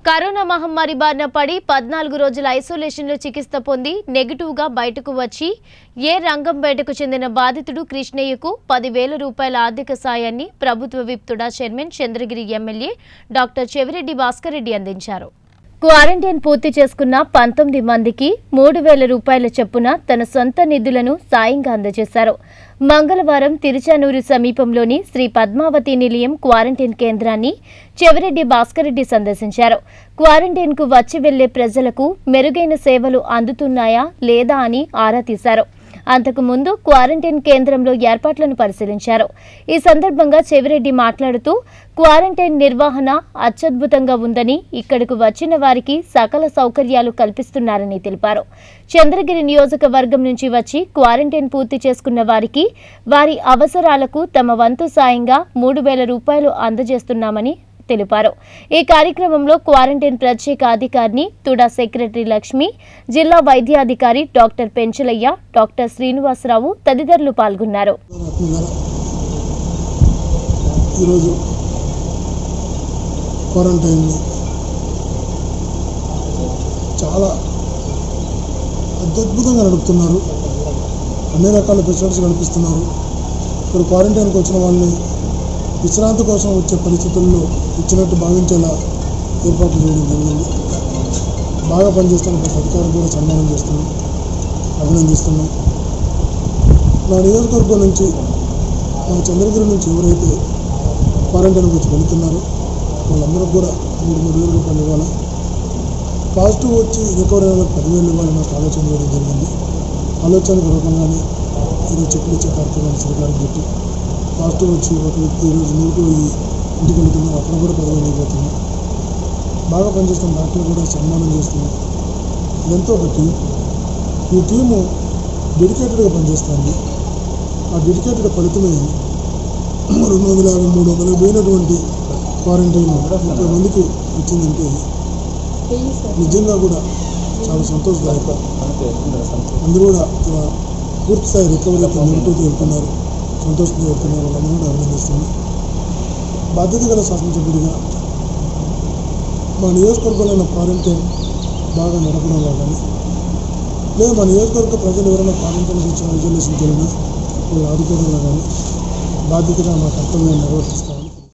corona మహమ్మారి బారిన పడి పద్నాలుగు రోజుల ఐసోలేషన్లో చికిత్స పొంది నెగిటివ్గా బయటకు వచ్చి ఏ రంగంపేటకు చెందిన బాధితుడు కృష్ణయ్యకు పదివేల రూపాయల ఆర్థిక సాయాన్ని ప్రభుత్వ విప్తుడా chairman Chandragiri MLA doctor Chevireddy Bhaskar Reddy అందించారు క్వారంటైన్ పూర్తి చేసుకున్న పంతొమ్మిది మందికి మూడు వేల రూపాయల చొప్పున తన సొంత నిధులను సాయంగా అందజేశారు మంగళవారం తిరుచానూరు సమీపంలోని శ్రీ పద్మావతి నిలయం క్వారంటైన్ కేంద్రాన్ని చెవిరెడ్డి భాస్కర్ రెడ్డి సందర్శించారు క్వారంటైన్కు వచ్చి వెళ్లే ప్రజలకు మెరుగైన సేవలు అందుతున్నాయా లేదా అని ఆరా తీశారు అంతకు ముందు క్వారంటైన్ కేంద్రంలో ఏర్పాట్లను పరిశీలించారు ఈ సందర్భంగా చెవిరెడ్డి మాట్లాడుతూ క్వారంటైన్ నిర్వహణ అత్యద్భుతంగా ఉందని ఇక్కడకు వచ్చిన వారికి సకల సౌకర్యాలు కల్పిస్తున్నారని తెలిపారు చంద్రగిరి నియోజకవర్గం నుంచి వచ్చి క్వారంటైన్ పూర్తి చేసుకున్న వారికి వారి అవసరాలకు తమ వంతు సాయంగా మూడు వేల రూపాయలు అందజేస్తున్నామని తెలిపారు ఈ కార్యక్రమంలో క్వారంటైన్ ప్రత్యేక అధికారిని తుడా సెక్రటరీ లక్ష్మి జిల్లా వైద్యాధికారి డాక్టర్ పెంచలయ్య డాక్టర్ శ్రీనివాసరావు తదితరులు పాల్గొన్నారు ఆత్మీయులారా ఈరోజు క్వారంటైన్ని చాలా అత్యద్భుతంగా నడుపుతున్నారు అన్ని రకాల ఫెసిలిటీస్ కల్పిస్తున్నారు ఇక్కడ క్వారంటైన్కి వచ్చిన వాళ్ళని విశ్రాంతి కోసం వచ్చే పరిస్థితుల్లో ఇచ్చినట్టు భావించేలా ఏర్పాట్లు చేయడం జరిగింది బాగా పనిచేస్తున్న ప్రతి అధికారులు కూడా సన్మానం చేస్తున్నాం అభినందిస్తున్నాం నా నియోజకవర్గం నుంచి మన చంద్రగిరి నుంచి ఎవరైతే క్వారంటైన్కి వచ్చి వెళుతున్నారో వాళ్ళందరూ కూడా మూడు మూడు వేల రూపాయలు ఇవ్వాలి పాజిటివ్ వచ్చి రికవరీ అయిన వాళ్ళకి పదివేలు ఇవ్వాలని నాకు ఆలోచన చేయడం జరిగింది ఆలోచన పూర్వకంగానే ఈరోజు చెప్పులు ఇచ్చే కార్యక్రమాన్ని శ్రీకారం చుట్టి పాజిటివ్ వచ్చి ఒక వ్యక్తి ఈరోజు నెగిటివ్ అయ్యి ఇంటికి వెళ్తున్నారు అక్కడ కూడా పదివేలు ఇవ్వబోతున్నాం బాగా పనిచేస్తున్న డాక్టర్లు కూడా సన్మానం చేస్తున్నాం ఇదంతా ఒక టీం ఈ టీము డెడికేటెడ్గా పనిచేస్తుంది ఆ డెడికేటెడ్ ఫలితమే రెండు వందల యాభై మూడు వందలు పోయినటువంటి క్వారంటైన్ ముప్పై మందికి వచ్చిందంటే నిజంగా కూడా చాలా సంతోషదాయకం అందరూ కూడా ఇలా పూర్తి స్థాయి రికవరీ అయితే నెగిటివ్తో వెళ్తున్నారు సంతోషంతో వెళ్తున్నారు వాళ్ళందరూ కూడా అభినందిస్తున్నాం బాధ్యత గల శాసనసభ్యుడిగా మా నియోజకవర్గంలో ఉన్న క్వారంటైన్ బాగా నడపడంలో కానీ లేదా మా నియోజకవర్గ ప్రజలు ఎవరైనా క్వారంటైన్ వచ్చిన ఐసోలేషన్కి వెళ్ళినా వాళ్ళు ఆదుకోవడంలో కానీ బాధ్యతగా మా కర్తవ్యాన్ని నిర్వర్తిస్తాము